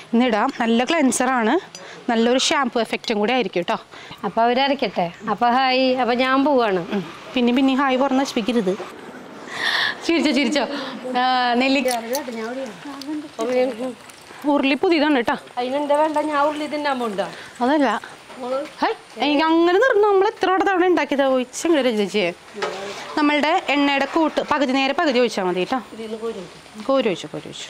ഇന്നിടാം നല്ല ക്ലെൻസറാണ് നല്ലൊരു ഷാംപൂ എഫക്റ്റും കൂടി ആയിരിക്കും കേട്ടോ അപ്പൊ അവരരക്കട്ടെ അപ്പൊ ഹായ് അപ്പൊ ഞാൻ പോവാണ് പിന്നെ പിന്നെ ഹായ് പറഞ്ഞ നശിപ്പിക്കരുത് ചിരിച്ചോ ചിരിച്ചോ ആ, നെല്ലിക്ക ഉരുളി പുതിയതാണ് കേട്ടോ അതിനെന്താ വേണ്ട ഞാൻ ഉള്ളി തിന്നാൻ പോണ്ടോ അതല്ല ഹൈ എനിക്ക് അങ്ങനെ നിർന്നു നമ്മൾ എത്ര തവണ ഉണ്ടാക്കിയതാ ഒഴിച്ചെങ്കിലും ചേച്ചിയെ നമ്മളുടെ എണ്ണയുടെ കൂട്ട് പകുതി നേരെ പകുതി ഒഴിച്ചാൽ മതി കേട്ടോ കോരി ഒഴിച്ചു കോരി ഒഴിച്ചു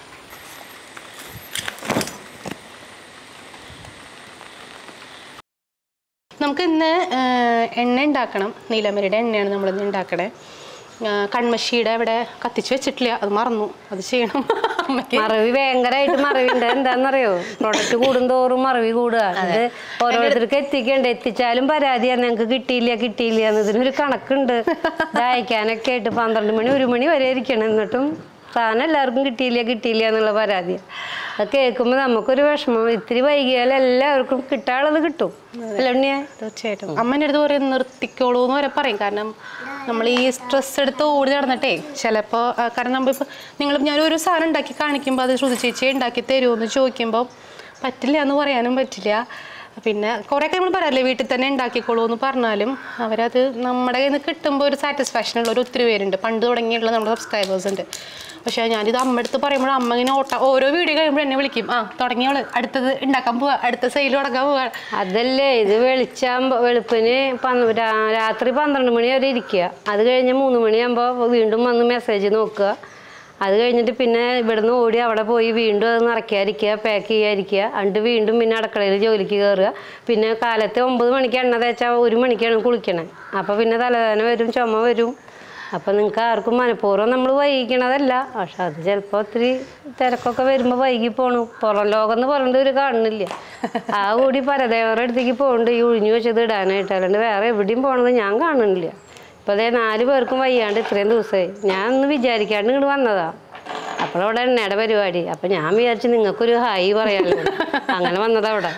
നമുക്ക് ഇന്ന് ആ, എണ്ണ ഉണ്ടാക്കണം നീലമരിയുടെ എണ്ണയാണ് നമ്മളിന്ന് ഉണ്ടാക്കണേ ആ, കൺമഷിയുടെ ഇവിടെ കത്തിച്ച് വെച്ചിട്ടില്ല അത് മറന്നു അത് ചെയ്യണം അമ്മയ്ക്ക് മറവി ഭയങ്കരമായിട്ട് മറവിണ്ട് എന്താന്നറിയോ പ്രൊഡക്റ്റ് കൂടുന്തോറും മറവി കൂടുക ഇത് ഓരോരുത്തർക്ക് എത്തിക്കണ്ടേ എത്തിച്ചാലും പരാതിയാണ് ഞങ്ങൾക്ക് കിട്ടിയില്ല കിട്ടിയില്ല എന്ന് ഇതിനൊരു കണക്കുണ്ട് ഇത് അയക്കാനൊക്കെ ആയിട്ട് പന്ത്രണ്ട് മണി ഒരു മണി വരെ ഇരിക്കണം എന്നിട്ടും സാധനം എല്ലാവർക്കും കിട്ടിയില്ല കിട്ടിയില്ല എന്നുള്ള പരാതി അത് കേൾക്കുമ്പോൾ നമുക്കൊരു വിഷമം ഇത്തിരി വൈകിയാൽ എല്ലാവർക്കും കിട്ടാനുള്ളത് കിട്ടും അല്ല ഉണ്ണിയെ തീർച്ചയായിട്ടും അമ്മേൻ്റെ അടുത്ത് പറയും നിർത്തിക്കോളൂ എന്ന് വരെ പറയും കാരണം നമ്മൾ ഈ സ്ട്രെസ് എടുത്ത് ഓടി നടന്നിട്ടേ ചിലപ്പോൾ കാരണം നമ്മളിപ്പോൾ നിങ്ങൾ ഞാനൊരു സാധനം ഉണ്ടാക്കി കാണിക്കുമ്പോൾ അത് ശ്രുതി ചേച്ചി ഉണ്ടാക്കി തരുമോ എന്ന് ചോദിക്കുമ്പോൾ പറ്റില്ല എന്ന് പറയാനും പറ്റില്ല പിന്നെ കുറേയൊക്കെ നമ്മൾ പറയാറില്ലേ വീട്ടിൽ തന്നെ ഉണ്ടാക്കിക്കോളൂ എന്ന് പറഞ്ഞാലും അവരത് നമ്മുടെ കയ്യിൽ നിന്ന് കിട്ടുമ്പോൾ ഒരു സാറ്റിസ്ഫാക്ഷൻ ഉള്ള ഒരു ഒത്തിരി പേരുണ്ട് പണ്ട് തുടങ്ങിയിട്ടുള്ള നമ്മുടെ സബ്സ്ക്രൈബേഴ്സ് ഉണ്ട് പക്ഷേ ഞാനിത് അമ്മ അടുത്ത് പറയുമ്പോൾ അമ്മ ഇങ്ങനെ ഓട്ട ഓരോ വീഡിയോ കഴിയുമ്പോൾ എന്നെ വിളിക്കും ആ തുടങ്ങിയോള് അടുത്തത് ഉണ്ടാക്കാൻ പോവാ അടുത്ത സെയിൽ തുടങ്ങാൻ പോവാ അതല്ലേ ഇത് വെളിച്ചാകുമ്പോൾ വെളുപ്പിന് പന്ത് രാ- രാത്രി പന്ത്രണ്ട് മണി വരെ ഇരിക്കുക അത് കഴിഞ്ഞ് മൂന്ന് മണിയാകുമ്പോൾ വീണ്ടും വന്ന് മെസ്സേജ് നോക്കുക അത് കഴിഞ്ഞിട്ട് പിന്നെ ഇവിടുന്ന് ഓടി അവിടെ പോയി വീണ്ടും അത് നിറയ്ക്കാതിരിക്കുക പാക്ക് ചെയ്യാതിരിക്കുക എന്നിട്ട് വീണ്ടും പിന്നെ അടുക്കളയിൽ ജോലിക്ക് കയറുക പിന്നെ കാലത്ത് ഒമ്പത് മണിക്ക് എണ്ണ തേച്ചാൽ ഒരു മണിക്കാണ് കുളിക്കണേ അപ്പോൾ പിന്നെ തലവേദന വരും ചുമ വരും അപ്പം നിങ്ങൾക്ക് ആർക്കും മനഃപൂർവ്വം നമ്മൾ വൈകിക്കണതല്ല പക്ഷെ അത് ചിലപ്പോൾ ഒത്തിരി തിരക്കൊക്കെ വരുമ്പോൾ വൈകി പോണു പുറം ലോകം എന്ന് പറഞ്ഞിട്ട് ഒരു കാണുന്നില്ല ആ കൂടി പരദേവരുടെ അടുത്തേക്ക് പോകുന്നുണ്ട് ഈ ഒഴിഞ്ഞു വെച്ചത് ഇടാനായിട്ട് അല്ലാണ്ട് വേറെ എവിടെയും പോണത് ഞാൻ കാണുന്നില്ല ഇപ്പം അതേ നാല് പേർക്കും വയ്യാണ്ട് ഇത്രയും ദിവസമായി ഞാൻ ഒന്ന് വിചാരിക്കാണ്ട് ഇങ്ങോട്ട് വന്നതാ അപ്പോഴവിടെ എണ്ണയുടെ പരിപാടി അപ്പം ഞാൻ വിചാരിച്ചു നിങ്ങൾക്കൊരു ഹായ് പറയാമല്ലോ അങ്ങനെ വന്നതാ അവിടെ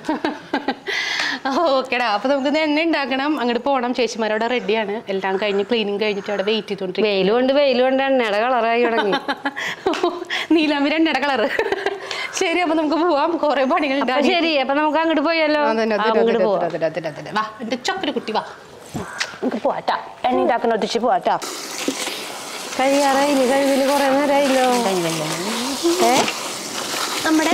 ഓക്കെടാ അപ്പൊ നമുക്ക് ഇന്ന് എണ്ണ ഉണ്ടാക്കണം അങ്ങോട്ട് പോകണം ചേച്ചിമാരവിടെ റെഡിയാണ് എല്ലാം കഴിഞ്ഞ് ക്ലീനിങ് കഴിഞ്ഞിട്ട് അവിടെ വെയിറ്റ് ചെയ്തോണ്ടിരിക്കും വെയിൽ കൊണ്ട് വെയിൽ കൊണ്ട് എണ്ണയുടെ കളറായി തുടങ്ങി നീലാമ്പി എണ്ണയുടെ കളറ് ശരി അപ്പൊ നമുക്ക് പോവാം കുറെ പണികൾ അപ്പൊ ശരി അപ്പൊ നമുക്ക് അങ്ങോട്ട് പോയല്ലോ ആ, അങ്ങോട്ട് പോവാം വാ എന്റെ ചക്കര കുട്ടി വാ നമുക്ക് പോവാട്ടാ എണ്ണ ഉണ്ടാക്കുന്ന ഒത്തിച്ച് പോവാട്ടാ കഴിയാറായില്ലേ കഴിവിന് കുറെ നേരമായില്ലോ ഏ നമ്മുടെ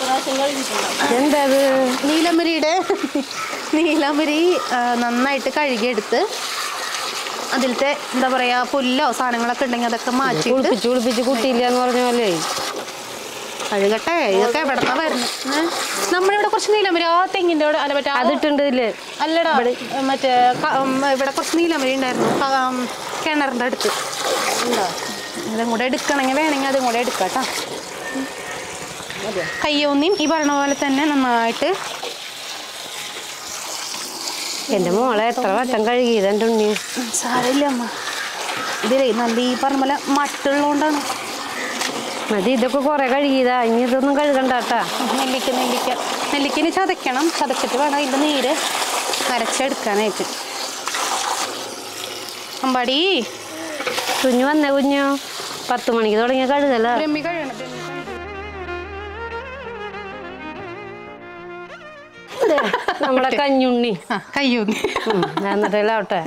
എന്താ അത് നീലമരിയുടെ നീലമരി ആ, നന്നായിട്ട് കഴുകിയെടുത്ത് അതിലത്തെ എന്താ പറയാ പുല്ലോ സാധനങ്ങളൊക്കെ ഉണ്ടെങ്കിൽ അതൊക്കെ മാറ്റിയിട്ട് കുളിപ്പിച്ച് കുളിപ്പിച്ച് കുട്ടിയില്ല എന്ന് പറഞ്ഞ പോലെ കഴുകട്ടെ ഇതൊക്കെ എവിടെന്നാ വരുന്നത് നമ്മളിവിടെ കുറച്ച് നീലമരി ആ തെങ്ങിന്റെ അവിടെ അല്ല മറ്റേ ആ- അതിട്ടുണ്ട് ഇതില് അല്ലടാ മറ്റേ ക- ഉം, ഇവിടെ കുറച്ച് നീലമരി ഉണ്ടായിരുന്നു ക- ഉം, കിണറിന്റെ അടുത്ത് അതും കൂടെ എടുക്കണമെങ്കിൽ വേണമെങ്കിൽ അതും കൂടെ എടുക്കാം കേട്ടോ കയ്യൊന്നിയും ഈ പറഞ്ഞ പോലെ തന്നെ നന്നായിട്ട് എന്റെ മോളെ എത്ര വട്ടം കഴുകിയത് എൻ്റെ ഉണ്ണി സാരമില്ല അമ്മ ഇതിലേ നല്ല ഈ പറഞ്ഞ പോലെ മട്ടുള്ളതുകൊണ്ടാണ് മതി ഇതൊക്കെ കുറെ കഴുകിയതാ ഇനി ഇതൊന്നും കഴുകണ്ട കേട്ടാ നെല്ലിക്ക നെല്ലിക്ക നെല്ലിക്കന് ചതയ്ക്കണം ചതച്ചിട്ട് വേണം ഇതിൻ്റെ നീര് അരച്ചെടുക്കാനായിട്ട് അമ്പാടി കുഞ്ഞു വന്നേ കുഞ്ഞു പത്ത് മണിക്ക് തുടങ്ങിയ കഴുകല ബ്രഹ്മി കഴിയണം ബ്രഹ്മി കഴിയണം. നമ്മളെ കഞ്ഞുണ്ണി ആ കയ്യൊന്നി ഉം, എന്നിട്ടല്ലാവട്ടെ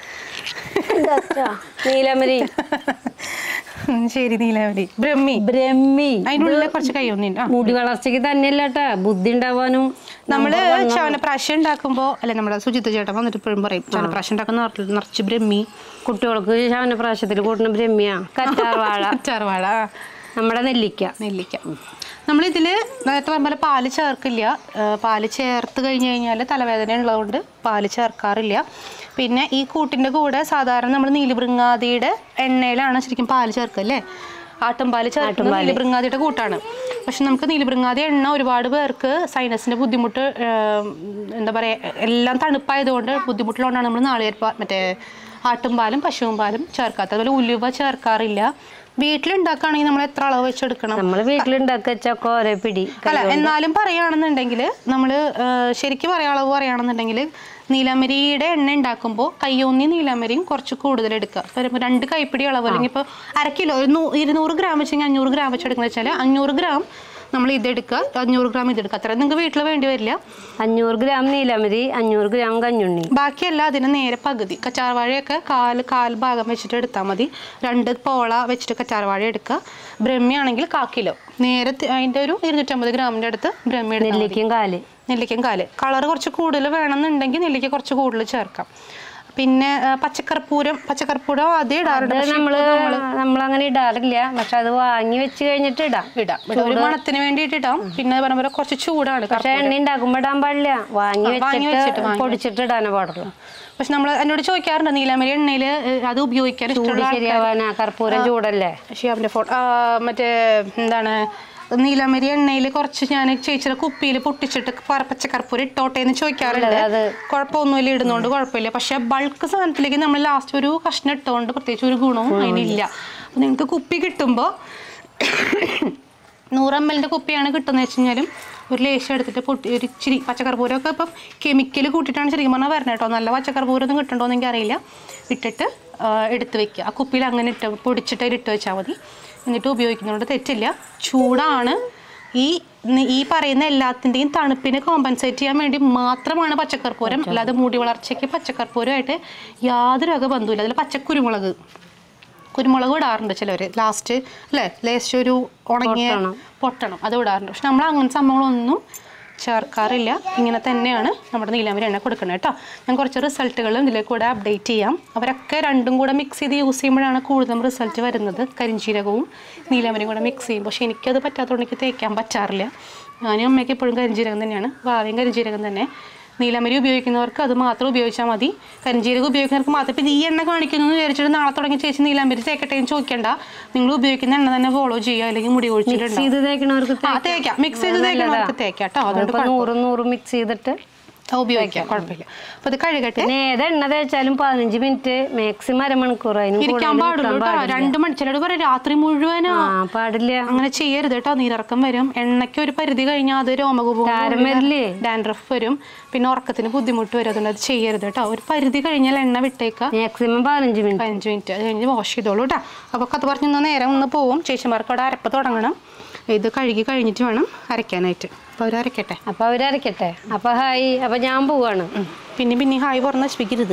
നീലമരി ഉം, ശരി നീലാവരി ബ്രഹ്മി ബ്രഹ്മി അതിനുള്ളിൽ കുറച്ച് കയ്യൊന്നിണ്ട് ആ മുടി വളർച്ചയ്ക്ക് തന്നെയല്ല കേട്ടാ ബുദ്ധി ഉണ്ടാവാനും നമ്മള് ചവനപ്രാശം ഉണ്ടാക്കുമ്പോൾ അല്ലെ നമ്മുടെ സുജിത്ത് ചേട്ടൻ വന്നിട്ട് ഇപ്പോഴും പറയും ചവനപ്രാശം ഉണ്ടാക്കുന്ന നിറ- നിറച്ച് ബ്രഹ്മി കുട്ടികൾക്ക് ശവനപ്രാശത്തിൽ കൂട്ടുന്ന ബ്രഹ്മിയ കറ്റാർവാഴ ചാറുവാഴ നമ്മുടെ നെല്ലിക്ക നെല്ലിക്ക നമ്മളിതിൽ നേരത്തെ പറഞ്ഞ പോലെ പാല് ചേർക്കില്ല ആ, പാല് ചേർത്ത് കഴിഞ്ഞ് കഴിഞ്ഞാൽ തലവേദന ഉള്ളതുകൊണ്ട് പാല് ചേർക്കാറില്ല പിന്നെ ഈ കൂട്ടിൻ്റെ കൂടെ സാധാരണ നമ്മൾ നീലിബൃങ്ങാതിയുടെ എണ്ണയിലാണ് ശരിക്കും പാല് ചേർക്കുക അല്ലേ ആട്ടുംപാല് ചേർക്കുന്നത് നീലിബൃങ്ങാതിയുടെ കൂട്ടാണ് പക്ഷെ നമുക്ക് നീലിബൃങ്ങാതി എണ്ണ ഒരുപാട് പേർക്ക് സൈനസിൻ്റെ ബുദ്ധിമുട്ട് ആ, എന്താ പറയുക എല്ലാം തണുപ്പായതുകൊണ്ട് ബുദ്ധിമുട്ടുള്ളതുകൊണ്ടാണ് നമ്മൾ നാളികേര മറ്റേ ആട്ടുംപാലും പശുവും പാലും ചേർക്കാത്തത് അതുപോലെ ഉലുവ ചേർക്കാറില്ല വീട്ടിലുണ്ടാക്കുകയാണെങ്കിൽ നമ്മൾ എത്ര അളവ് വെച്ചെടുക്കണം നമ്മൾ വീട്ടിലുണ്ടാക്കി വെച്ചൊക്കെ ഓരോ പിടി അല്ല എന്നാലും പറയുകയാണെന്നുണ്ടെങ്കിൽ നമ്മൾ ശരിക്കും പറയാ അളവ് പറയുകയാണെന്നുണ്ടെങ്കിൽ നീലമരിയുടെ എണ്ണ ഉണ്ടാക്കുമ്പോൾ കയ്യൊന്നി നീലമരിയും കുറച്ച് കൂടുതൽ എടുക്കുക ഇപ്പൊ രണ്ട് കൈപ്പിടി അളവ് അല്ലെങ്കിൽ ഇപ്പോൾ അര കിലോ ഒരു നൂ- ഇരുന്നൂറ് ഗ്രാം വെച്ചെങ്കിൽ അഞ്ഞൂറ് ഗ്രാം വെച്ച് എടുക്കുന്നത് വെച്ചാൽ അഞ്ഞൂറ് ഗ്രാം നമ്മൾ ഇതെടുക്കുക അഞ്ഞൂറ് ഗ്രാം ഇതെടുക്കുക അത്ര നിങ്ങൾക്ക് വീട്ടിൽ വേണ്ടി വരില്ല അഞ്ഞൂറ് ഗ്രാം നീലമരി അഞ്ഞൂറ് ഗ്രാം കഞ്ഞുണ്ണി ബാക്കിയെല്ലാം അതിന് നേരെ പകുതി കച്ചാർവാഴയൊക്കെ കാല് കാൽ ഭാഗം വെച്ചിട്ട് എടുത്താൽ മതി രണ്ട് പോള വെച്ചിട്ട് കച്ചാർവാഴ എടുക്കുക ബ്രഹ്മിയാണെങ്കിൽ കാ കിലോ നേരെ തി- അതിൻ്റെ ഒരു ഇരുന്നൂറ്റമ്പത് ഗ്രാമിൻ്റെ അടുത്ത് ബ്രഹ്മി എടുത്താൽ മതി. നെല്ലിക്കയും കാല് നെല്ലിക്കയും കാല് കളർ കുറച്ച് കൂടുതൽ വേണമെന്നുണ്ടെങ്കിൽ നെല്ലിക്ക കുറച്ച് കൂടുതൽ ചേർക്കാം പിന്നെ ആ, പച്ചക്കർപ്പൂരം പച്ചക്കർപ്പൂരം ആദ്യം ഇടാറുണ്ട് അത് പക്ഷേ നമ്മള് നമ്മളങ്ങനെ ഇടാറില്ല പക്ഷെ അത് വാങ്ങി വെച്ച് കഴിഞ്ഞിട്ട് ഇടാം ഇടാം ഇടാം. ഒരു മണത്തിന് വേണ്ടിയിട്ട് ഇടാം പിന്നെ പറഞ്ഞ പോലെ കുറച്ച് ചൂടാണ് പക്ഷെ എണ്ണ ഉണ്ടാക്കുമ്പോ ഇടാൻ പാടില്ല വാങ്ങി ആ, വാങ്ങി വെച്ചിട്ട് വെച്ചിട്ട്, വാങ്ങി പൊടിച്ചിട്ട് ഇടാനേ പാടുള്ളൂ പക്ഷെ നമ്മൾ എന്നോട് ചോദിക്കാറുണ്ട് നീലാമരി എണ്ണയിൽ അത് ഉപയോഗിക്കാൻ ചൂട് ഇഷ്ടമുള്ള ആൾക്കാര്. ശരിയാവാനാ കർപ്പൂരം ചൂടല്ലേ ഷിയാബിന്റെ ഫോട്ടോ മറ്റേ എന്താണ് നീലമരി എണ്ണയിൽ കുറച്ച് ഞാൻ ചേച്ചിയുടെ കുപ്പിയിൽ പൊട്ടിച്ചിട്ട് പ- പച്ചക്കർപ്പൂരം ഇട്ടോട്ടെ എന്ന് ചോദിക്കാറുണ്ട് അത് കുഴപ്പമൊന്നുമില്ല ഇടുന്നോണ്ട് കുഴപ്പമില്ല പക്ഷെ ബൾക്ക് സാധനത്തിലേക്ക് നമ്മൾ ലാസ്റ്റ് ഒരു കഷ്ണം ഇട്ടുകൊണ്ട് പ്രത്യേകിച്ച് ഒരു ഗുണവും അതിനില്ല അപ്പൊ നിങ്ങൾക്ക് കുപ്പി കിട്ടുമ്പോൾ നൂറ് എം എല്ലിൻ്റെ കുപ്പിയാണ് കിട്ടുന്നത് വെച്ച് കഴിഞ്ഞാലും ഒരു ലേശം എടുത്തിട്ട് പൊട്ടി ഒരു ഇച്ചിരി പച്ചക്കർപ്പൂരമൊക്കെ ഇപ്പം കെമിക്കൽ കൂട്ടിയിട്ടാണ് ശരിക്കും പറഞ്ഞാൽ വരണത് കേട്ടോ നല്ല പച്ചക്കർപ്പൂരം ഒന്നും കിട്ടണ്ടോ എന്ന് എനിക്കറിയില്ല ഇട്ടിട്ട് ആ, എടുത്ത് വെക്കുക ആ കുപ്പിയിൽ അങ്ങനെ ഇട്ട് പൊടിച്ചിട്ട് അതിൽ ഇട്ട് വെച്ചാൽ മതി എന്നിട്ട് ഉപയോഗിക്കുന്നതുകൊണ്ട് തെറ്റില്ല ചൂടാണ് ഈ നി- ഈ പറയുന്ന എല്ലാത്തിൻ്റെയും തണുപ്പിനെ കോമ്പൻസേറ്റ് ചെയ്യാൻ വേണ്ടി മാത്രമാണ് പച്ചക്കർപ്പൂരം അല്ലാതെ മുടി വളർച്ചയ്ക്ക് പച്ചക്കർപ്പൂരമായിട്ട് യാതൊരു വക ബന്ധവുമില്ല അതിൽ പച്ചക്കുരുമുളക് കുരുമുളക് ഇടാറുണ്ട് ചിലവർ ലാസ്റ്റ് അല്ലേ ലേസ്റ്റ് ഒരു ഉണങ്ങിയ പൊട്ടണം അത് ഇടാറുണ്ട് പക്ഷെ നമ്മൾ അങ്ങനത്തെ സംഭവങ്ങളൊന്നും ചേർക്കാറില്ല ഇങ്ങനെ തന്നെയാണ് നമ്മുടെ നീലാമ്പരി എണ്ണ കൊടുക്കുന്നത് കേട്ടോ ഞാൻ കുറച്ച് റിസൾട്ടുകളും ഇതിലേക്ക് കൂടെ അപ്ഡേറ്റ് ചെയ്യാം അവരൊക്കെ രണ്ടും കൂടെ മിക്സ് ചെയ്ത് യൂസ് ചെയ്യുമ്പോഴാണ് കൂടുതലും റിസൾട്ട് വരുന്നത് കരിഞ്ചീരകവും നീലാമ്പരിയും കൂടെ മിക്സ് ചെയ്യും പക്ഷേ എനിക്കത് പറ്റാത്തതുകൊണ്ട് എനിക്ക് തേക്കാൻ പറ്റാറില്ല ഞാനും അമ്മയ്ക്ക് എപ്പോഴും കരിഞ്ചീരകം തന്നെയാണ് ഭാവിയും കരിഞ്ചീരകം തന്നെ നീലമരി ഉപയോഗിക്കുന്നവർക്ക് അത് മാത്രം ഉപയോഗിച്ചാൽ മതി കരിഞ്ചീരകം ഉപയോഗിക്കുന്നവർക്ക് മാത്രം ഇപ്പം ഈ എണ്ണ കാണിക്കുന്നു എന്ന് വിചാരിച്ചിട്ട് നാളെ തുടങ്ങി ചേച്ചി നീലാമ്പരി തേക്കട്ടെ എന്ന് ചോദിക്കണ്ട നിങ്ങൾ ഉപയോഗിക്കുന്ന എണ്ണ തന്നെ ഫോളോ ചെയ്യുക അല്ലെങ്കിൽ മുടി ഒഴിച്ചിട്ടുണ്ടോ ഇത് തേക്കണവർക്ക് ആ തേക്കാം മിക്സ് ചെയ്ത് തേക്കണവർക്ക് തേക്കാം കേട്ടോ അതുകൊണ്ട് ഇപ്പൊ നൂറും നൂറും മിക്സ് ചെയ്തിട്ട് അത് ഉപയോഗിക്കാം കുഴപ്പമില്ല അപ്പോൾ ഇത് കഴുകട്ടെ പിന്നെ ഏത് എണ്ണ തേച്ചാലും പതിനഞ്ച് മിനിറ്റ് മാക്സിമം അരമണിക്കൂർ അതിന് ഇരിക്കാൻ പാടുള്ളൂ കേട്ടോ രണ്ട് മണി ചിലർ പറയും രാത്രി മുഴുവനാ ആ പാടില്ല അങ്ങനെ ചെയ്യരുത് കേട്ടോ നീരിറക്കം വരും എണ്ണയ്ക്ക് ഒരു പരിധി കഴിഞ്ഞാൽ അത് താരം വരില്ലേ? ഡാൻഡ്രഫ് വരും പിന്നെ ഉറക്കത്തിന് ബുദ്ധിമുട്ട് വരും അതുകൊണ്ട് അത് ചെയ്യരുത് കേട്ടോ ഒരു പരിധി കഴിഞ്ഞാൽ എണ്ണ വിട്ടേക്കുക മാക്സിമം പതിനഞ്ച് മിനിറ്റ് പതിനഞ്ച് മിനിറ്റ് അത് കഴിഞ്ഞ് വാഷ് ചെയ്തോളൂ കേട്ടോ അപ്പോൾ കഥ പറഞ്ഞ് നിന്ന് നേരം ഒന്ന് പോവും ചേച്ചിമാർക്ക് അവിടെ അരപ്പ് തുടങ്ങണം ഇത് കഴുകി കഴിഞ്ഞിട്ട് വേണം അരയ്ക്കാനായിട്ട് അപ്പോൾ അവർ അരയ്ക്കട്ടെ അപ്പൊ അവരരക്കട്ടെ അപ്പൊ ഹായ് അപ്പൊ ഞാൻ പോവാണ് പിന്നെ പിന്നെ ഹായ് പറഞ്ഞ് നശിപ്പിക്കരുത്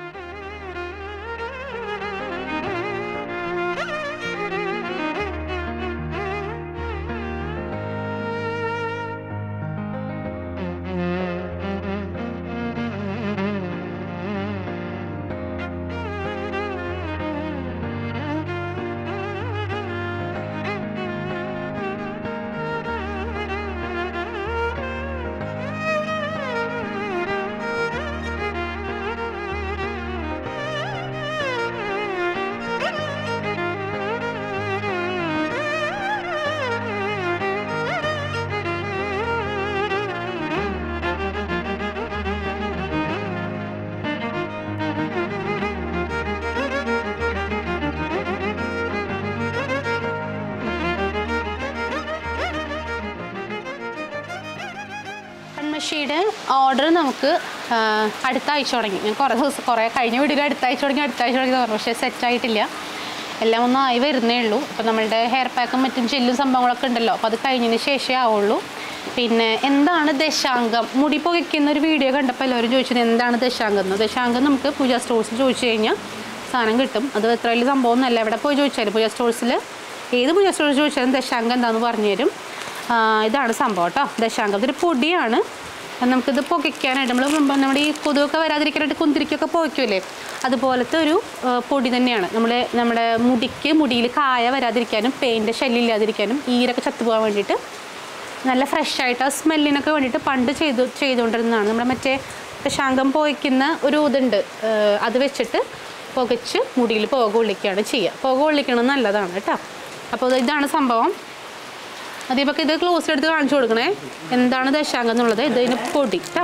കൺമഷിയുടെ ഓർഡർ നമുക്ക് ആ, അടുത്ത ആഴ്ച തുടങ്ങി ഞാൻ കുറേ ദിവസം കുറേ കഴിഞ്ഞ വീഡിയോയിൽ അടുത്ത ആഴ്ച തുടങ്ങി അടുത്ത ആഴ്ച തുടങ്ങി പറഞ്ഞു പക്ഷേ സെറ്റ് ആയിട്ടില്ല എല്ലാം ഒന്നും ആയി വരുന്നേ ഉള്ളൂ അപ്പോൾ നമ്മളുടെ ഹെയർ പാക്കും മറ്റും ജെല്ലും സംഭവങ്ങളൊക്കെ ഉണ്ടല്ലോ അപ്പോൾ അത് കഴിഞ്ഞതിന് ശേഷമേ ആവുള്ളൂ പിന്നെ എന്താണ് ദശാംഗം മുടി പുകയ്ക്കുന്ന ഒരു വീഡിയോ കണ്ടപ്പോൾ എല്ലാവരും ചോദിച്ചത് എന്താണ് ദശാംഗം എന്ന് ദശാംഗം നമുക്ക് പൂജ സ്റ്റോഴ്സിൽ ചോദിച്ചു കഴിഞ്ഞാൽ സാധനം കിട്ടും അത് എത്ര വലിയ സംഭവം ഒന്നല്ല എവിടെ പോയി ചോദിച്ചാലും പൂജ സ്റ്റോഴ്സിൽ ഏത് പൂജ സ്റ്റോഴ്സിൽ ചോദിച്ചാലും ദശാംഗം എന്താണെന്ന് പറഞ്ഞു തരും ആ, ഇതാണ് സംഭവം കേട്ടോ ദശാംഗം ഇതൊരു പൊടിയാണ് അത് നമുക്കിത് പുകയ്ക്കാനായിട്ട് നമ്മൾ നമ്മുടെ ഈ കൊതുകൊക്കെ വരാതിരിക്കാനായിട്ട് കുന്തിരിക്കൊക്കെ പുകയ്ക്കൂലേ അതുപോലത്തെ ഒരു ആ, പൊടി തന്നെയാണ് നമ്മൾ നമ്മുടെ മുടിക്ക് മുടിയിൽ കായ വരാതിരിക്കാനും പെയിൻ്റെ ശല്യം ഇല്ലാതിരിക്കാനും ഈരൊക്കെ ചത്തുപോകാൻ വേണ്ടിയിട്ട് നല്ല ഫ്രഷ് ആയിട്ട് ആ സ്മെല്ലിനൊക്കെ വേണ്ടിയിട്ട് പണ്ട് ചെയ്തു ചെയ്തുകൊണ്ടിരുന്നതാണ് നമ്മുടെ മറ്റേ ശാങ്കം പുകയ്ക്കുന്ന ഒരു ഇതുണ്ട് ആ, അത് വെച്ചിട്ട് പുകച്ച് മുടിയിൽ പുക കൊള്ളിക്കുകയാണ് ചെയ്യുക പുക കൊള്ളിക്കണത് നല്ലതാണ് കേട്ടോ അപ്പോൾ ഇതാണ് സംഭവം അതേപോലെ ഇത് ക്ലോസ് എടുത്ത് കാണിച്ചു കൊടുക്കണേ എന്താണ് ദശാംഗം എന്നുള്ളത് ഇതിന് പൊടി കേട്ടോ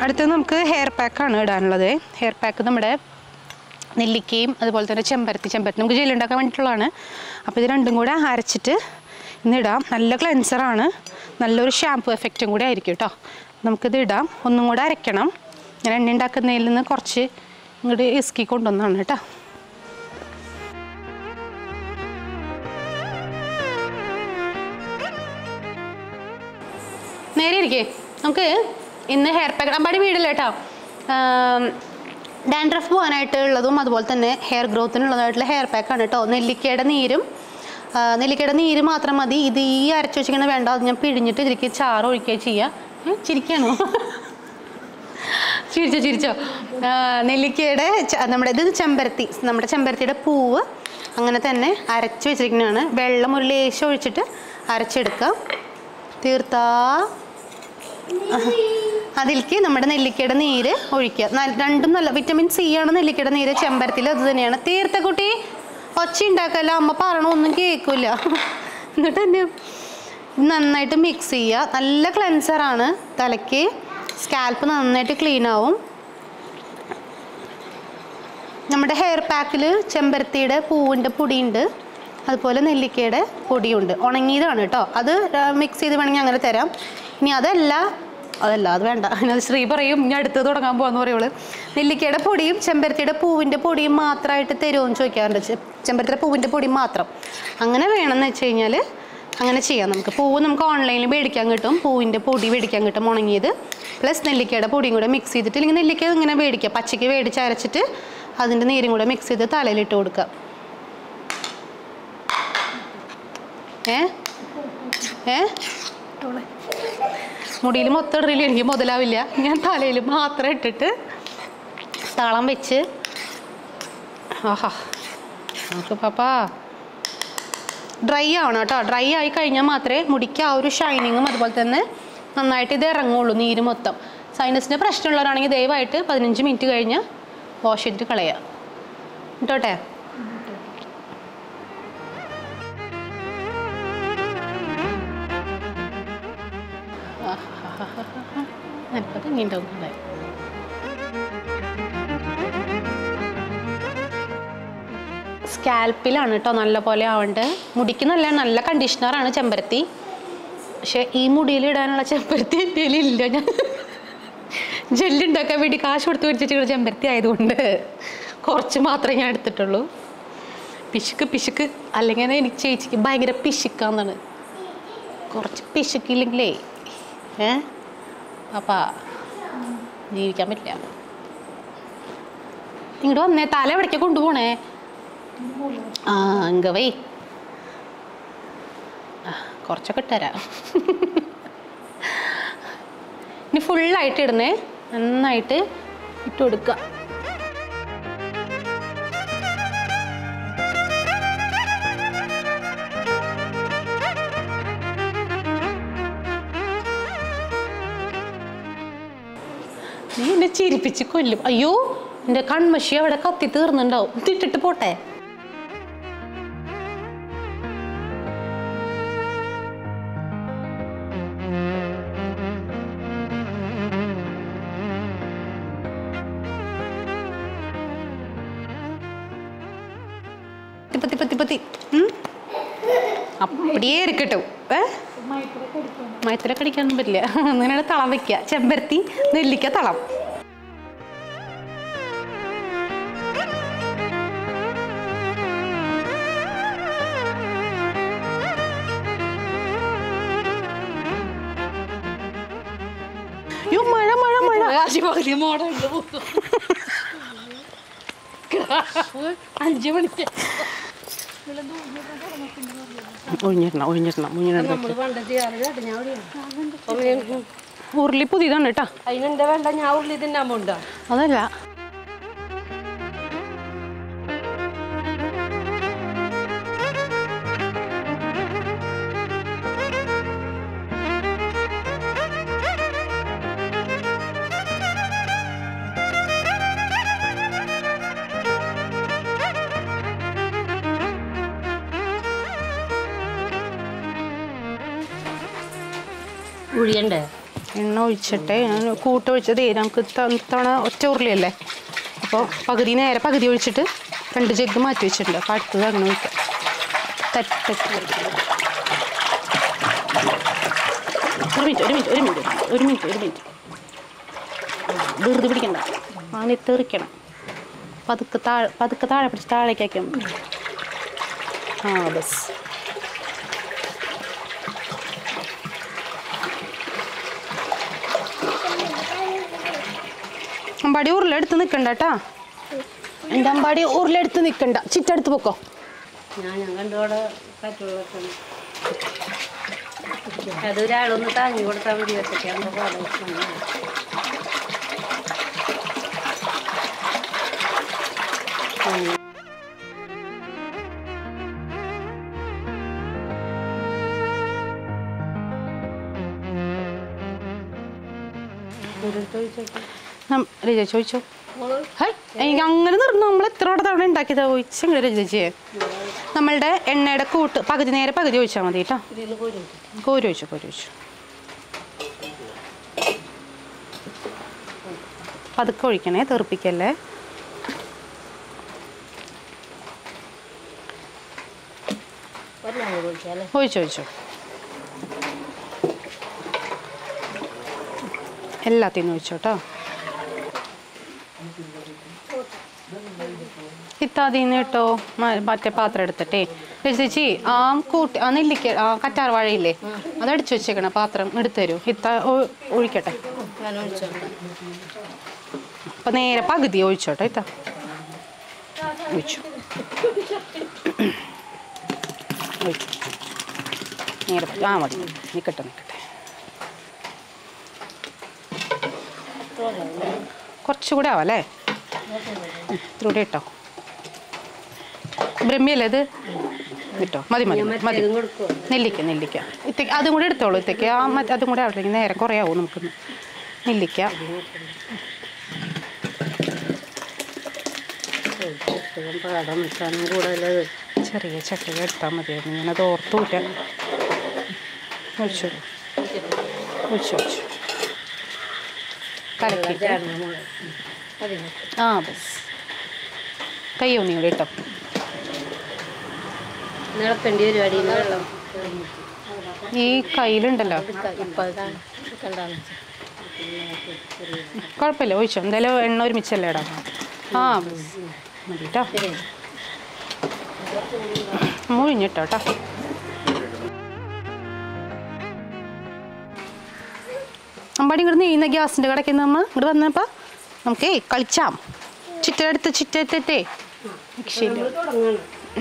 അടുത്തത് നമുക്ക് ഹെയർ പാക്കാണ് ഇടാനുള്ളത് ഹെയർ പാക്ക് നമ്മുടെ നെല്ലിക്കയും അതുപോലെ തന്നെ ചെമ്പരത്തി ചെമ്പരത്തി നമുക്ക് ജെല്ല് ഉണ്ടാക്കാൻ വേണ്ടിയിട്ടുള്ളതാണ് അപ്പോൾ ഇത് രണ്ടും കൂടെ അരച്ചിട്ട് ഇന്ന് ഇടാം നല്ല ക്ലെൻസറാണ് നല്ലൊരു ഷാമ്പു എഫക്റ്റും കൂടെ ആയിരിക്കും കേട്ടോ നമുക്കിത് ഇടാം ഒന്നും കൂടെ അരയ്ക്കണം ഞാൻ എണ്ണ ഉണ്ടാക്കുന്നതിൽ നിന്ന് കുറച്ച് ഇങ്ങോട്ട് ഇസ്കി കൊണ്ടുവന്നാണ് കേട്ടോ നേരെ ഇരിക്കേ നമുക്ക് ഇന്ന് ഹെയർ പാക്ക് അമ്പാടി വീടില്ല കേട്ടോ ഡാൻഡ്രഫ് പോകാനായിട്ട് ഉള്ളതും അതുപോലെ തന്നെ ഹെയർ ഗ്രോത്തിനുള്ളതായിട്ടുള്ള ഹെയർ പാക്കാണ് കേട്ടോ നെല്ലിക്കയുടെ നീരും ആ, നെല്ലിക്കയുടെ നീര് മാത്രം മതി ഇത് ഈ അരച്ച് വെച്ചിങ്ങനെ വേണ്ട അത് ഞാൻ പിഴിഞ്ഞിട്ട് ഇതിലേക്ക് ചാറ് ഒഴിക്കുക ചെയ്യുക ഏ, ചിരിക്കാണോ ചിരിച്ചോ ചിരിച്ചോ ആ, നെല്ലിക്കയുടെ ച- നമ്മുടെ ഇത് ചെമ്പരത്തി നമ്മുടെ ചെമ്പരത്തിയുടെ പൂവ് അങ്ങനെ തന്നെ അരച്ച് വെച്ചിരിക്കുന്നതാണ് വെള്ളം ഒരു ലേശം ഒഴിച്ചിട്ട് അരച്ചെടുക്കാം തീർത്താ അതിലേക്ക് നമ്മുടെ നെല്ലിക്കയുടെ നീര് ഒഴിക്കുക ന- രണ്ടും നല്ല വിറ്റമിൻ സി ആണ് നെല്ലിക്കയുടെ നീര് ചെമ്പരത്തിയിൽ അത് തന്നെയാണ് തീർത്ത കുട്ടി ഒച്ച ഉണ്ടാക്കല്ല അമ്മ പറയണ ഒന്നും കേൾക്കില്ല എന്നിട്ട് തന്നെ നന്നായിട്ട് മിക്സ് ചെയ്യുക നല്ല ക്ലെൻസറാണ് തലയ്ക്ക് സ്കാൽപ്പ് നന്നായിട്ട് ക്ലീൻ ആവും നമ്മുടെ ഹെയർ പാക്കിൽ ചെമ്പരത്തിയുടെ പൂവിൻ്റെ പൊടിയുണ്ട് അതുപോലെ നെല്ലിക്കയുടെ പൊടിയുണ്ട് ഉണങ്ങിയതാണ് കേട്ടോ അത് മിക്സ് ചെയ്ത് വേണമെങ്കിൽ അങ്ങനെ തരാം ഇനി അതല്ല അതല്ല അത് വേണ്ട അതിനത് ശ്രീ പറയും ഇനി അടുത്ത് തുടങ്ങാൻ പോകാന്ന് പറയുള്ളൂ നെല്ലിക്കയുടെ പൊടിയും ചെമ്പരത്തിയുടെ പൂവിൻ്റെ പൊടിയും മാത്രമായിട്ട് തരുമെന്ന് ചോദിക്കാറുണ്ട് ചെ- ചെമ്പരത്തിയുടെ പൂവിൻ്റെ പൊടി മാത്രം അങ്ങനെ വേണമെന്ന് വെച്ച് കഴിഞ്ഞാൽ അങ്ങനെ ചെയ്യാം നമുക്ക് പൂവ് നമുക്ക് ഓൺലൈനിൽ മേടിക്കാൻ കിട്ടും പൂവിൻ്റെ പൊടി മേടിക്കാൻ കിട്ടും ഉണങ്ങിയത് പ്ലസ് നെല്ലിക്കയുടെ പൊടിയും കൂടെ മിക്സ് ചെയ്തിട്ട് അല്ലെങ്കിൽ നെല്ലിക്ക ഇങ്ങനെ മേടിക്കുക പച്ചയ്ക്ക് മേടിച്ച് അരച്ചിട്ട് അതിൻ്റെ നീരും കൂടെ മിക്സ് ചെയ്ത് തലയിലിട്ട് കൊടുക്കുക ഏ ഏ മുടിയിൽ മൊത്തം ഇടറില്ല എനിക്ക് മുതലാവില്ല ഞാൻ തലയിൽ മാത്രം ഇട്ടിട്ട് താളം വെച്ച് ആഹാ നമുക്ക് പാപ്പാ ഡ്രൈ ആവണം കേട്ടോ ഡ്രൈ ആയി കഴിഞ്ഞാൽ മാത്രമേ മുടിക്ക് ആ ഒരു ഷൈനിങ്ങും അതുപോലെ തന്നെ നന്നായിട്ട് ഇത് ഇറങ്ങുള്ളൂ നീര് മൊത്തം സൈനസിൻ്റെ പ്രശ്നമുള്ളവരാണെങ്കിൽ ദയവായിട്ട് പതിനഞ്ച് മിനിറ്റ് കഴിഞ്ഞ് വാഷ് ചെയ്തിട്ട് കളയുക ഇട്ടോട്ടെ എനിക്കത് നീണ്ടാവുന്നുണ്ടായി സ്കാൽപ്പിലാണ് കേട്ടോ നല്ല പോലെ ആവേണ്ടത് മുടിക്ക് നല്ല നല്ല കണ്ടീഷണറാണ് ചെമ്പരത്തി പക്ഷെ ഈ മുടിയിൽ ഇടാനുള്ള ചെമ്പരത്തി എൻ്റെ ഇല്ല ഞാൻ ജെല്ലുണ്ടാക്കാൻ വേണ്ടി കാശ് കൊടുത്ത് മേടിച്ചിട്ടുള്ള ചെമ്പരത്തി ആയതുകൊണ്ട് കുറച്ച് മാത്രമേ ഞാൻ എടുത്തിട്ടുള്ളൂ പിശുക്ക് പിശുക്ക് അല്ലെങ്കിൽ എനിക്ക് ചേച്ചിക്ക് ഭയങ്കര പിശുക്കാന്നാണ് കുറച്ച് പിശുക്കില്ലെങ്കിലേ ഏ പാപ്പാ ജീവിക്കാൻ പറ്റില്ല ഇങ്ങോട്ട് വന്നേ തല എവിടേക്ക് കൊണ്ടുപോണേ ആ ഇങ്ങ വൈ ആ, കുറച്ചൊക്കെ ഇട്ടുതരാം ഇനി ഫുള്ളായിട്ട് ഇടുന്നേ നന്നായിട്ട് ഇട്ട് കൊടുക്കുക നീ എന്നെ ചിരിപ്പിച്ച് കൊല്ലും അയ്യോ എൻ്റെ കൺമഷി അവിടെ കത്തി തീർന്നുണ്ടാവും ഇതിട്ടിട്ട് പോട്ടെ തിപ്പത്തി പത്തി പത്തി ഉം. அப்படியே இருக்கட்டும் ഏ മയത്തിലൊക്കെ അടിക്കാനൊന്നും പറ്റില്ല അങ്ങനെയാണ് തളം വെക്കുക ചെമ്പരത്തി നെല്ലിക്ക തളം യ്യോ, മഴ മഴ മഴ അഞ്ചു മണിക്ക് ഒഴിഞ്ഞിടണം ഒഴിഞ്ഞിടണം ഒഴിഞ്ഞിടണം നമ്മള് പണ്ട് ചെയ്യാറ് കേട്ടോ ഞാൻ അവിടെയാണ്. ഉരുളി പുതിയതാണ് കേട്ടോ അതിനെന്താ വേണ്ട ഞാൻ ഉള്ളി തിന്നാൻ പോണ്ട അതല്ല ഉഴിയണ്ടേ എണ്ണ ഒഴിച്ചിട്ട് ഞാൻ കൂട്ട് ഒഴിച്ചതേ നമുക്ക് ത- തവണ ഒറ്റ ഉരുളിയല്ലേ അപ്പോൾ പകുതി നേരെ പകുതി ഒഴിച്ചിട്ട് രണ്ട് ജഗ് മാറ്റി വെച്ചിട്ടുണ്ട് അപ്പോൾ അടുത്തത് അങ്ങനെ ഒഴിക്കാം തട്ട് ഒരു മിനിറ്റ് ഒരു മിനിറ്റ് ഒരു മിനിറ്റ് ഒരു മിനിറ്റ് ഒരു മിനിറ്റ് ധൃതി പിടിക്കണ്ട അങ്ങനെ തെറിക്കണം പതുക്കെ താഴെ പതുക്കെ താഴെ പിടിച്ച് താഴേക്കാക്കിയാൽ മതി ആ ബസ് അമ്പാടി ഉരുളെടുത്ത് നിൽക്കണ്ട കേട്ടാ എൻ്റെ അമ്പാടി ഉരുളെടുത്ത് നിൽക്കണ്ട ചിറ്റെടുത്ത് പൊക്കോ ഞാൻ ഞാൻ കണ്ടോടെ പറ്റുള്ളൊക്കെ അതൊരാളൊന്ന് താങ്ങി കൊടുത്താൽ മതി ഒറ്റയ്ക്കാകുമ്പോൾ പോലെ നം- രജ ചോദിച്ചോ ഹൈ എനിക്ക് അങ്ങനെ നിർന്നു നമ്മൾ എത്ര തവണ ഉണ്ടാക്കിയതാ ചോദിച്ചെങ്കിലും രജിച്ചേ നമ്മളുടെ എണ്ണയുടെ കൂട്ട് പകുതി നേരെ പകുതി ഒഴിച്ചാൽ മതി കേട്ടോ കോരി ഒഴിച്ചു കോരി ഒഴിച്ചു പതുക്കെ ഒഴിക്കണേ തെറിപ്പിക്കല്ലേ ഒഴിച്ചു ഒഴിച്ചു എല്ലാത്തിനും ഒഴിച്ചു കേട്ടോ ഇത്താതിന്ന് കേട്ടോ മ- മറ്റേ പാത്രം എടുത്തിട്ടേ ചേച്ചി ആ കൂട്ടി ആ നെല്ലിക്ക ആ കറ്റാർ വാഴയില്ലേ അത് അടിച്ചു വെച്ചേക്കണ പാത്രം എടുത്തു തരൂ ഇത്ത ഒ- ഒഴിക്കട്ടെ അപ്പൊ നേരെ പകുതി ഒഴിച്ചോട്ടെ ഇത്ത ഒഴിച്ചു ഒഴിച്ചു നേരെ പകുതി. ആ മതി നിൽക്കട്ടെ നിൽക്കട്ടെ കുറച്ചുകൂടെ ആവല്ലേ ഇത്രൂടെ ഇട്ടോ ബ്രഹ്മിയല്ലേ ഇത് കിട്ടോ മതി മതി മതി മറ്റേതും കൊടുക്കുമോ നെല്ലിക്ക നെല്ലിക്ക ഇത്തേക്ക് അതും കൂടെ എടുത്തോളൂ ഇത്തേക്ക് ആ മറ്റ് അതും കൂടെ ആവട്ടെ നേരം കുറേ ആവും നമുക്ക് നെല്ലിക്ക പാടം വെച്ചാലും കൂടുതലത് ചെറിയ ചട്ടിക എടുത്താൽ മതിയായിരുന്നു ഞാനത് ഓർത്തൂല ഒഴിച്ചു ഒഴിച്ചു ഒഴിച്ചു കലക്കിയിട്ട് ആ ബസ് കയ്യോ നീ കൂടെ ഇട്ടോ നിളക്കേണ്ടി പരിപാടി വെള്ളം ഈ കയ്യിലുണ്ടല്ലോ ഇപ്പം കണ്ടാണ് കുഴപ്പമില്ല ഒഴിച്ചോ എന്തായാലും എണ്ണ ഒരുമിച്ചല്ലേ ഇടാം ആ ബസ് മതി കേട്ടോ മുഴിഞ്ഞിട്ടോ കേട്ടോ അമ്പാടി ഇങ്ങോട്ട് നീന്ന ഗ്യാസിൻ്റെ കടയ്ക്ക് നമ്മൾ ഇങ്ങോട്ട് വന്നപ്പോൾ നമുക്കേ കളിച്ചാം ചുറ്റെടുത്ത് ചുറ്റെത്തേ ശരി തുടങ്ങണം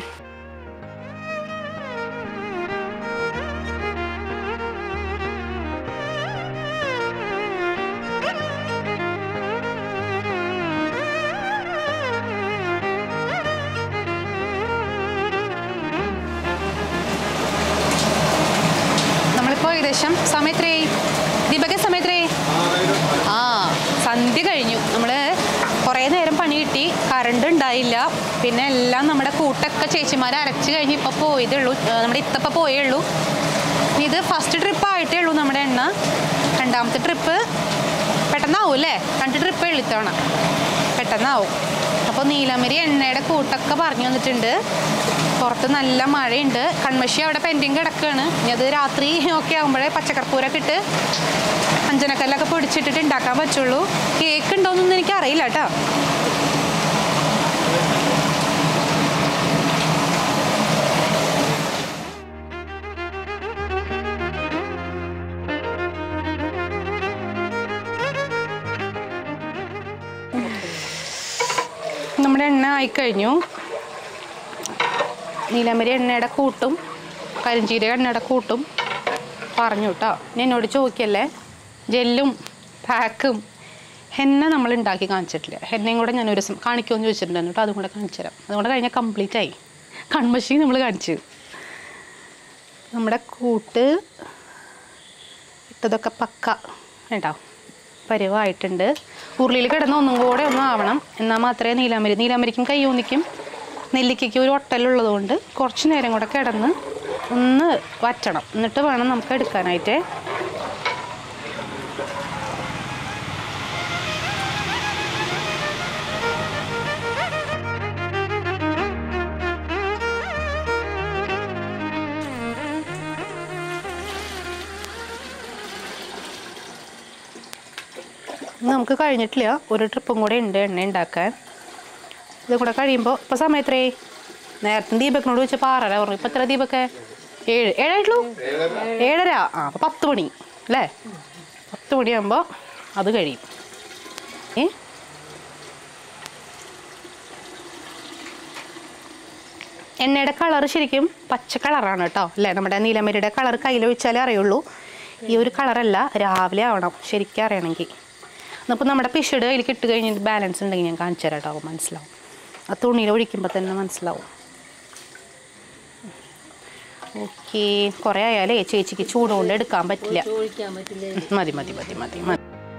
നമ്മളിപ്പോൾ ഏകദേശം സമയത്രയായി ദീപക സമയത്രയായി ആ സന്ധ്യ കഴിഞ്ഞു നമ്മൾ കുറേ നേരം പണി കിട്ടി കറണ്ട് ഉണ്ടായില്ല പിന്നെ എല്ലാം നമ്മുടെ കൂട്ടൊക്കെ ചേച്ചിമാർ അരച്ച് കഴിഞ്ഞ് ഇപ്പോൾ പോയതേ ഉള്ളൂ ഏർ നമ്മുടെ ഇത്തപ്പോൾ പോയേ ഉള്ളൂ ഇനി ഇത് ഫസ്റ്റ് ട്രിപ്പ് ആയിട്ടേ ഉള്ളൂ നമ്മുടെ എണ്ണ രണ്ടാമത്തെ ട്രിപ്പ് പെട്ടെന്നാവും അല്ലേ രണ്ട് ട്രിപ്പ് എഴുത്തവണ പെട്ടെന്നാവും അപ്പോൾ നീലമരി എണ്ണയുടെ കൂട്ടൊക്കെ പറഞ്ഞു വന്നിട്ടുണ്ട് പുറത്ത് നല്ല മഴയുണ്ട് കൺമഷി അവിടെ പെൻഡിങ് കിടക്കുകയാണ് ഇനി അത് രാത്രി ഒക്കെ ആകുമ്പോഴേ പച്ചക്കർപ്പൂരൊക്കെ ഇട്ട് അഞ്ചനക്കല്ലൊക്കെ പൊടിച്ചിട്ടിട്ട് ഉണ്ടാക്കാൻ പറ്റുള്ളൂ കേക്ക് ഉണ്ടോയെന്നൊന്നും എനിക്ക് അറിയില്ല കേട്ടോ നമ്മുടെ എണ്ണ ആയിക്കഴിഞ്ഞു നീലമരി എണ്ണയുടെ കൂട്ടും കരിഞ്ചീരക എണ്ണയുടെ കൂട്ടും പറഞ്ഞു കേട്ടോ ഇനി എന്നോട് ചോദിക്കല്ലേ ജെല്ലും പാക്കും ഹെന്ന നമ്മൾ ഉണ്ടാക്കി കാണിച്ചിട്ടില്ല ഹെന്നയും കൂടെ ഞാൻ ഒരു ദിവസം കാണിക്കുമെന്ന് ചോദിച്ചിട്ടുണ്ടായിരുന്നു കേട്ടോ അതും കൂടെ കാണിച്ചു തരാം അതുകൊണ്ട് കഴിഞ്ഞാൽ കംപ്ലീറ്റ് ആയി കൺമഷി നമ്മൾ കാണിച്ചു നമ്മുടെ കൂട്ട് ഇട്ടതൊക്കെ പക്ക കേട്ടോ പരുവായിട്ടുണ്ട് ഉരുളിയിൽ കിടന്ന് ഒന്നും കൂടെ ഒന്നും ആവണം എന്നാൽ മാത്രമേ നീലാമരി നീലാമരിക്കും കയ്യൂന്നിക്കും നെല്ലിക്കയ്ക്കും ഒരു ഒട്ടലുള്ളത് കൊണ്ട് കുറച്ച് നേരം കൂടെ കിടന്ന് ഒന്ന് വറ്റണം എന്നിട്ട് വേണം നമുക്ക് എടുക്കാനായിട്ട് ഇന്ന് നമുക്ക് കഴിഞ്ഞിട്ടില്ല ഒരു ട്രിപ്പും കൂടെ ഉണ്ട് എണ്ണ ഉണ്ടാക്കാൻ ഇത് കൂടെ കഴിയുമ്പോൾ ഇപ്പോൾ സമയത്രേ നേരത്തെ ദീപക്കിനോട് വെച്ച് പാറല പറഞ്ഞു ഇപ്പം എത്ര ദീപക്കെ ഏഴ് ഏഴായിട്ടുള്ളൂ ഏഴര ആ അപ്പോൾ പത്ത് മണി അല്ലേ പത്ത് മണിയാകുമ്പോൾ അത് കഴിയും ഏ എണ്ണയുടെ കളർ ശരിക്കും പച്ച കളറാണ് കേട്ടോ അല്ലേ നമ്മുടെ നീലമരിയുടെ കളർ കയ്യിലൊഴിച്ചാലേ അറിയുള്ളൂ ഈ ഒരു കളറല്ല രാവിലെ ആവണം ശരിക്കും അറിയണമെങ്കിൽ അപ്പോൾ നമ്മുടെ പിഷട് അതിൽ ഇട്ട് കഴിഞ്ഞിട്ട് ബാലൻസ് ഉണ്ടെങ്കിൽ ഞാൻ കാണിച്ചു തരാം കേട്ടോ അപ്പോൾ മനസ്സിലാവും ആ തുണിയിൽ ഒഴിക്കുമ്പോൾ തന്നെ മനസ്സിലാവും ഓക്കെ കുറേ ആയാലേ ചേച്ചിക്ക് ചൂടുകൊണ്ട് എടുക്കാൻ പറ്റില്ല ഒഴിക്കാൻ പറ്റില്ല മതി മതി മതി മതി മതി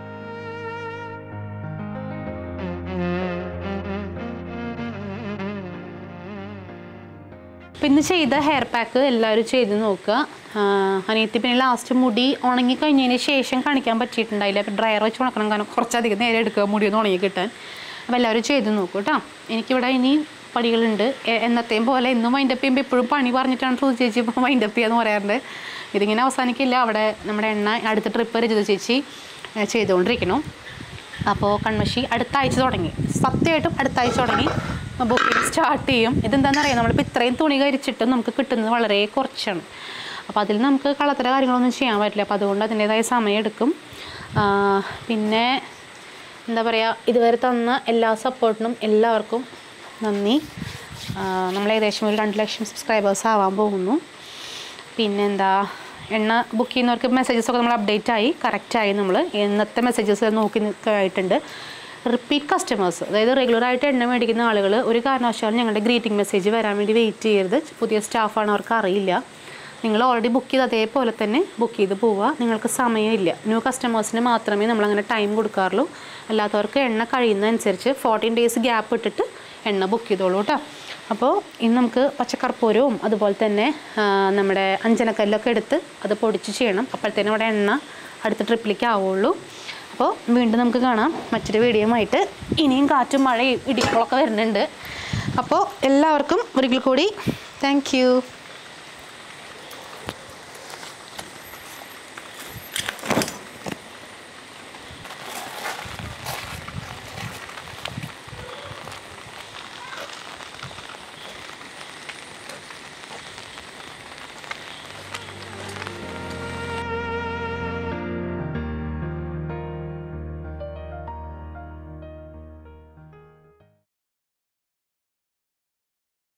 പിന്നെ ചെയ്ത ഹെയർ പാക്ക് എല്ലാവരും ചെയ്ത് നോക്കുക ആഹ് അനിയത്തി പിന്നെ ലാസ്റ്റ് മുടി ഉണങ്ങി കഴിഞ്ഞതിന് ശേഷം കാണിക്കാൻ പറ്റിയിട്ടുണ്ടായില്ല അപ്പോൾ ഡ്രയർ വെച്ച് ഉണക്കണം കാരണം കുറച്ചധികം നേരം എടുക്കുക മുടി ഒന്ന് ഉണങ്ങി കിട്ടാൻ അപ്പോൾ എല്ലാവരും ചെയ്ത് നോക്കൂ കേട്ടോ എനിക്കിവിടെ ഇനി പണികളുണ്ട് എ- എന്നത്തെയും പോലെ എന്നും മൈൻഡപ്പ് ചെയ്യുമ്പോൾ എപ്പോഴും പണി പറഞ്ഞിട്ടാണ് ശ്രുതി ചേച്ചി ഇപ്പോൾ മൈൻഡപ്പ് ചെയ്യാന്ന് പറയാറുണ്ട് ഇതിങ്ങനെ അവസാനിക്കില്ല അവിടെ നമ്മുടെ എണ്ണ അടുത്ത ട്രിപ്പ് രജിത ചേച്ചി ഏഹ് ചെയ്തുകൊണ്ടിരിക്കണം അപ്പോൾ കൺമഷി അടുത്ത ആഴ്ച തുടങ്ങി സത്യമായിട്ടും അടുത്ത ആഴ്ച തുടങ്ങി ബുക്കിംഗ് സ്റ്റാർട്ട് ചെയ്യും ഇതെന്താണെന്ന് അറിയാം നമ്മളിപ്പോൾ ഇത്രയും തുണി കരിച്ചിട്ടും നമുക്ക് കിട്ടുന്നത് വളരെ കുറച്ചാണ് അപ്പോൾ അതിൽ നമുക്ക് കളത്തര കാര്യങ്ങളൊന്നും ചെയ്യാൻ പറ്റില്ല അപ്പോൾ അതുകൊണ്ട് അതിൻ്റേതായ സമയം എടുക്കും ആ, പിന്നെ എന്താ പറയുക ഇതുവരെ തന്ന എല്ലാ സപ്പോർട്ടിനും എല്ലാവർക്കും നന്ദി ആ, നമ്മൾ ഏകദേശം ഒരു രണ്ട് ലക്ഷം സബ്സ്ക്രൈബേഴ്സ് ആവാൻ പോകുന്നു പിന്നെന്താ എണ്ണ ബുക്ക് ചെയ്യുന്നവർക്ക് മെസ്സേജസ് ഒക്കെ നമ്മൾ അപ്ഡേറ്റ് ആയി കറക്റ്റായി നമ്മൾ ഇന്നത്തെ മെസ്സേജസ് നോക്കി നിൽക്കായിട്ടുണ്ട് റിപ്പീറ്റ് കസ്റ്റമേഴ്സ് അതായത് റെഗുലറായിട്ട് എണ്ണ മേടിക്കുന്ന ആളുകൾ ഒരു കാരണവശാലും ഞങ്ങളുടെ ഗ്രീറ്റിംഗ് മെസ്സേജ് വരാൻ വേണ്ടി വെയിറ്റ് ചെയ്യരുത് പുതിയ സ്റ്റാഫാണ് അവർക്ക് അറിയില്ല നിങ്ങൾ ഓൾറെഡി ബുക്ക് ചെയ്ത് അതേപോലെ തന്നെ ബുക്ക് ചെയ്ത് പോവുക നിങ്ങൾക്ക് സമയമില്ല ന്യൂ കസ്റ്റമേഴ്സിന് മാത്രമേ നമ്മളങ്ങനെ ടൈം കൊടുക്കാറുള്ളൂ അല്ലാത്തവർക്ക് എണ്ണ കഴിയുന്നതനുസരിച്ച് ഫോർട്ടീൻ ഡേയ്സ് ഗ്യാപ്പ് ഇട്ടിട്ട് എണ്ണ ബുക്ക് ചെയ്തോളൂ കേട്ടോ അപ്പോൾ ഇന്ന് നമുക്ക് പച്ചക്കർപ്പൂരവും അതുപോലെ തന്നെ ആ, നമ്മുടെ അഞ്ചനക്കല്ലൊക്കെ എടുത്ത് അത് പൊടിച്ച് ചെയ്യണം അപ്പോഴത്തേനും ഇവിടെ എണ്ണ അടുത്ത ട്രിപ്പിലേക്ക് ആവുള്ളൂ അപ്പോൾ വീണ്ടും നമുക്ക് കാണാം മറ്റൊരു വീഡിയോ ആയിട്ട് ഇനിയും കാറ്റും മഴയും ഇടിക്കുകളൊക്കെ വരുന്നുണ്ട് അപ്പോൾ എല്ലാവർക്കും ഒരിക്കൽ കൂടി താങ്ക്